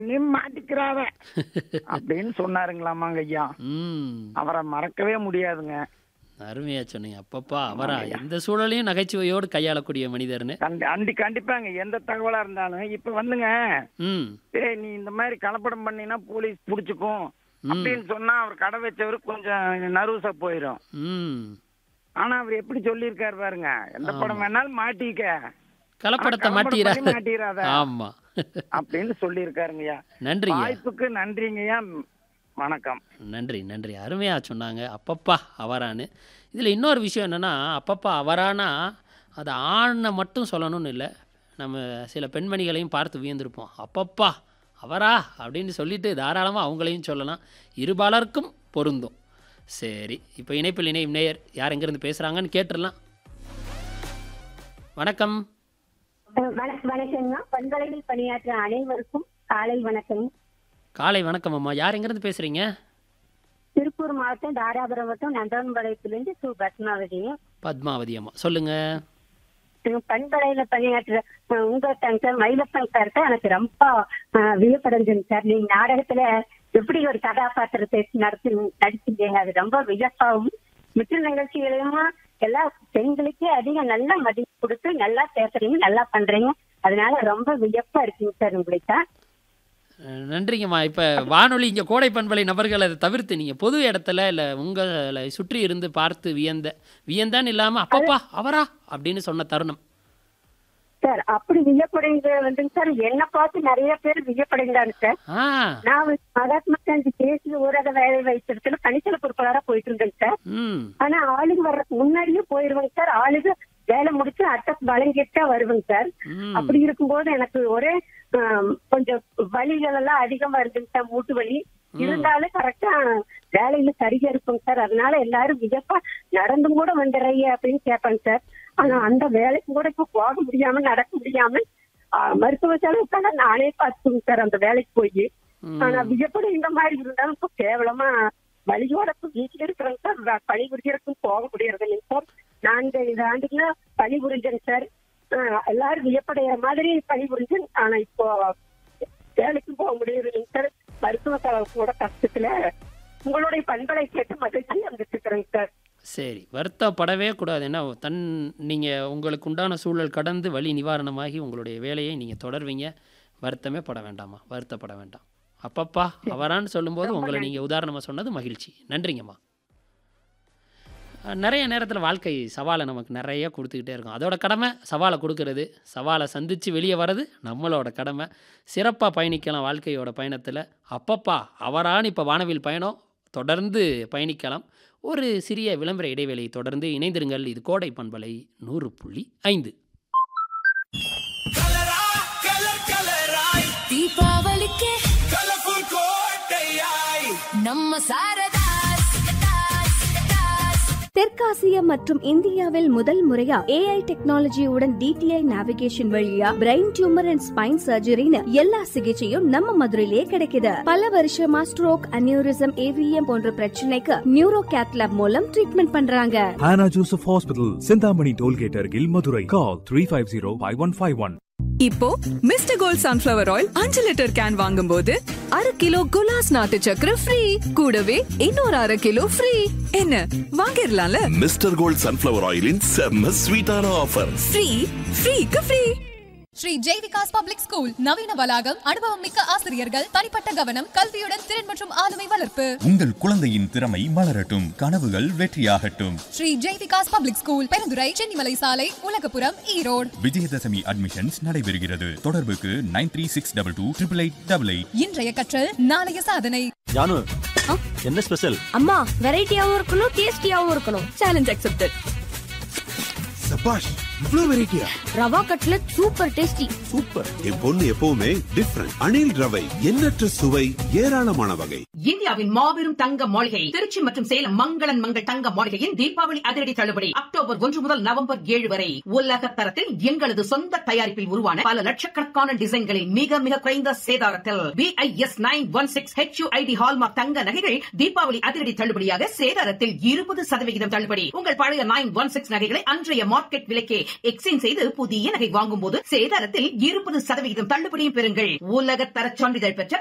நீ மாட்டிக்கிறாத அப்படின்னு சொன்னாருங்களாமாங்க ஐயா ம் அவரை மறக்கவே முடியாதுங்க அருமையா சொன்னீங்க அப்பப்பா அவரா எந்த சூழலையும் நகைச்சுவையோடு கையாளக்கூடிய மனிதர்னு கண்டி அண்டி கண்டிப்பாங்க எந்த தகவலா இருந்தாலும் இப்ப வந்துங்க ம் ஏய் நீ இந்த மாதிரி கலப்படம் பண்ணினா போலீஸ் புடிச்சுக்கும் அப்படின்னு சொன்னா அவர் கடை வச்சவரு கொஞ்சம் நர்வஸா போயிடும் ம் ஆனா அவர் எப்படி சொல்லியிருக்காரு பாருங்க எந்த படம் வேணாலும் மாட்டிக்க கலப்படத்தை ஆனா, கலப்படம் மாட்டிரா பண்ணி மாட்டிராத. ஆமா அப்படின்னு சொல்லியிருக்காருங்கய்யா நன்றிங்க வாய்ப்புக்கு நன்றிங்கய்யா வணக்கம் நன்றி நன்றி அருமையா சொன்னாங்க அப்பப்பா அவரான்னு இதில் இன்னொரு விஷயம் என்னன்னா அப்பப்பா அவரானா அது ஆணை மட்டும் சொல்லணும்னு இல்லை நம்ம சில பெண்மணிகளையும் பார்த்து வியந்திருப்போம் அப்பப்பா அவரா அப்படின்னு சொல்லிட்டு தாராளமாக அவங்களையும் சொல்லலாம் இருபாலருக்கும் பொருந்தும் சரி இப்போ இணைப்பில் இணையும் நேயர் யார் எங்கேருந்து பேசுகிறாங்கன்னு கேட்டுடலாம் வணக்கம் வணக்கம் வணக்கம்ங்க பண்பலையில் பணியாற்ற அனைவருக்கும் காலை வணக்கம் காலை வணக்கம் அம்மா யார் எங்கேருந்து பேசுகிறீங்க திருப்பூர் மாவட்டம் தாராபுரம் வட்டம் நந்தவன்பளையத்திலிருந்து சு பத்மாவதி பத்மாவதி அம்மா சொல்லுங்கள் உம், பண்பலையில பணியாற்ற அஹ், உங்க சார் மயிலப்பன் சார்ட்ட எனக்கு ரொம்ப அஹ், வியப்படைஞ்சுங்க சார் நீங்க நாடகத்துல எப்படி ஒரு கதாபாத்திரத்தை நடத்தி நடிச்சிருக்கீங்க அது ரொம்ப வியப்பாவும் மற்ற நிகழ்ச்சிகளையும் எல்லா பெண்களுக்கே அதிக நல்ல மதிப்பு கொடுத்து நல்லா பேசுறீங்க நல்லா பண்றீங்க அதனால ரொம்ப வியப்பா இருக்குங்க சார் உங்களுக்கு அஹ் நன்றிங்கம்மா இப்போ வானொலி இங்கே கோடை பண்பலை நபர்களை அதை தவிர்த்து நீங்கள் பொது இடத்துல இல்லை உங்களை சுற்றி இருந்து பார்த்து வியந்த வியந்தான்னு இல்லாமல் அப்பப்பா அவரா அப்படின்னு சொன்ன தருணம் சார் அப்படி வியப்படைந்து வந்துங்க சார் என்ன பார்த்து நிறைய பேர் வியப்படைந்தாங்க சார் ஆ நான் வந்து மகாத்மா காந்தி தேசிய ஊரக வேலை வைத்திருக்கல கணிசல பொறுப்பாளரா போயிட்டு இருந்தேங்க சார் ம் ஆனா ஆளுங்க வர்றதுக்கு முன்னாடியே போயிருவேங்க சார் ஆளுங்க வேலை முடிச்சு அட்டை வழங்கிட்டா வருவேங்க சார் ம் அப்படி இருக்கும்போது எனக்கு ஒரே ஆம், கொஞ்சம் வலிகள் எல்லாம் அதிகமா இருக்குங்க சார் மூட்டு வலி இருந்தாலும் கரெக்டா வேலையில சரியா இருக்குங்க சார் அதனால எல்லாரும் வியப்பா நடந்து கூட வந்துடுறீங்க அப்படின்னு கேட்பாங்க சார் ஆனா அந்த வேலைக்கு கூட இப்ப போக முடியாம நடக்க முடியாம ஆ, மருத்துவ செலவுக்காக நானே பார்த்துங்க சார் அந்த வேலைக்கு போய் ம். ஆனா வியப்பட இந்த மாதிரி இருந்தாலும் இப்ப கேவலமா வழியோட இப்ப வீட்டுல இருக்கிறேங்க சார் வ- பணி புரியறதுக்கும் போக முடியறது இல்லைங்க சார் நான்கு ஐந்து ஆண்டுகளா பணி புரிஞ்சேங்க சார் ஆஹ் எல்லாரும் வியப்படைய மாதிரி பணி புரிஞ்சேன் ஆனா இப்போ வேலைக்கும் போக முடியறது இல்லைங்க சார் மருத்துவ செலவு கூட கஷ்டத்துல உங்களுடைய பண்பலை கேட்டு மகிழ்ச்சி வந்துட்டு இருக்கிறேங்க சார் சரி வருத்தப்படவே கூடாது என்ன தன் நீங்கள் உங்களுக்கு உண்டான சூழல் கடந்து வழி நிவாரணமாகி உங்களுடைய வேலையை நீங்கள் தொடர்வீங்க வருத்தமே பட வேண்டாமா வருத்தப்பட வேண்டாம் அப்பப்பா அவரான்னு சொல்லும்போது உங்களை நீங்கள் உதாரணமாக சொன்னது மகிழ்ச்சி நன்றிங்கம்மா அஹ், நிறைய நேரத்தில் வாழ்க்கை சவாலை நமக்கு நிறைய கொடுத்துக்கிட்டே இருக்கும் அதோட கடமை சவாலை கொடுக்கறது சவாலை சந்தித்து வெளியே வர்றது நம்மளோட கடமை சிறப்பாக பயணிக்கலாம் வாழ்க்கையோட பயணத்தில் அப்பப்பா அவரான்னு இப்போ வானவில் பயணம் தொடர்ந்து பயணிக்கலாம் ஒரு சிறிய விளம்பர இடைவேளை தொடர்ந்து இணைந்திருங்கள் இது கோடை பண்பலை நூறு புள்ளி ஐந்து கலரா கலர் கலராய் தீபாவளிக்கு கலர்ஃபுல் கோட்டையாய் நம்ம சாரதாஸ் தெற்காசியா மற்றும் இந்தியாவில் முதல் முறையா ஏஐ டெக்னாலஜியுடன் டிடிஐ நேவிகேஷன் வழியா பிரெயின் டியூமர் அண்ட் ஸ்பைன் சர்ஜரின்னு எல்லா சிகிச்சையும் நம்ம மதுரையிலேயே கிடைக்குது பல வருஷமா ஸ்ட்ரோக் அனியூரிசம் ஏவிஎம் போன்ற பிரச்சனைக்கு நியூரோ கேத்லாப் மூலம் ட்ரீட்மெண்ட் பண்றாங்க Hannah Joseph Hospital, Sindhamani Tollgate Argil, Madurai. Call 350-5151. இப்போ மிஸ்டர் கோல்ட் சன்ஃபிளவர் ஆயில் அஞ்சு லிட்டர் கேன் வாங்கும்போது அரை கிலோ குலாஸ் நாட்டு சக்கரை ஃப்ரீ கூடவே இன்னொரு அரை கிலோ ஃப்ரீ என்ன வாங்கிடலாம்ல மிஸ்டர் கோல்ட் சன்ஃப்ளவர் ஆயிலின் செம்ம ஸ்வீட்டான ஆஃபர் ஃப்ரீ ஃப்ரீக்கு free Sri Jai Vikas Public School நவீன வளாகம் அனுபவம் மிக்க ஆசிரியர்கள் தனிப்பட்ட கவனம் கல்வியுடன் திறன் மற்றும் ஆளுமை வளர்ப்பு உங்கள் குழந்தையின் திறமை மலரட்டும் கனவுகள் வெற்றியாகட்டும் ஸ்ரீ ஜெய் விகாஸ் பப்ளிக் ஸ்கூல் பெருந்துறை சென்னிமலை சாலை உலகபுரம் ஈரோடு விஜயதசமி அட்மிஷன்ஸ் நடைபெறுகிறது தொடர்புக்கு nine three six double two triple eight double eight இன்றைய கற்றல் நாளைய சாதனை ஜானு என்ன ஸ்பெஷல் அம்மா வெரைட்டியாவும் இருக்கணும் டேஸ்டியாவும் இருக்கணும் சேலஞ்ச் அக்செப்டட் சபாஷ் இவ்ளோ வெரைட்டியா rava cutlet super tasty super என் பொண்ணு எப்பவுமே டிஃப்ரெண்ட் அணில் ரவை எண்ணற்ற சுவை ஏராளமான வகை இந்தியாவின் மாபெரும் தங்க மாளிகை திருச்சி மற்றும் சேலம் மங்களன் மங்கள் தங்க மாளிகையின் தீபாவளி அதிரடி தள்ளுபடி அக்டோபர் ஒன்று முதல் நவம்பர் ஏழு வரை உலக தரத்தில் எங்களது சொந்த தயாரிப்பில் உருவான பல லட்சக்கணக்கான டிசைன்களில் மிக மிக குறைந்த சேதாரத்தில் BIS nine one six HUID hallmark தங்க நகைகள் தீபாவளி அதிரடி தள்ளுபடியாக சேதாரத்தில் இருபது சதவிகிதம் தள்ளுபடி உங்கள் பழைய நைன் ஒன் சிக்ஸ் நகைகளை அன்றைய மார்க்கெட் விலைக்கே எக்ஸ்சேஞ்ச் செய்து புதிய நகை வாங்கும் போது சேதாரத்தில் இருபது சதவிகிதம் தள்ளுபடியும் பெறுங்கள் உலக தர சான்றிதழ் பெற்ற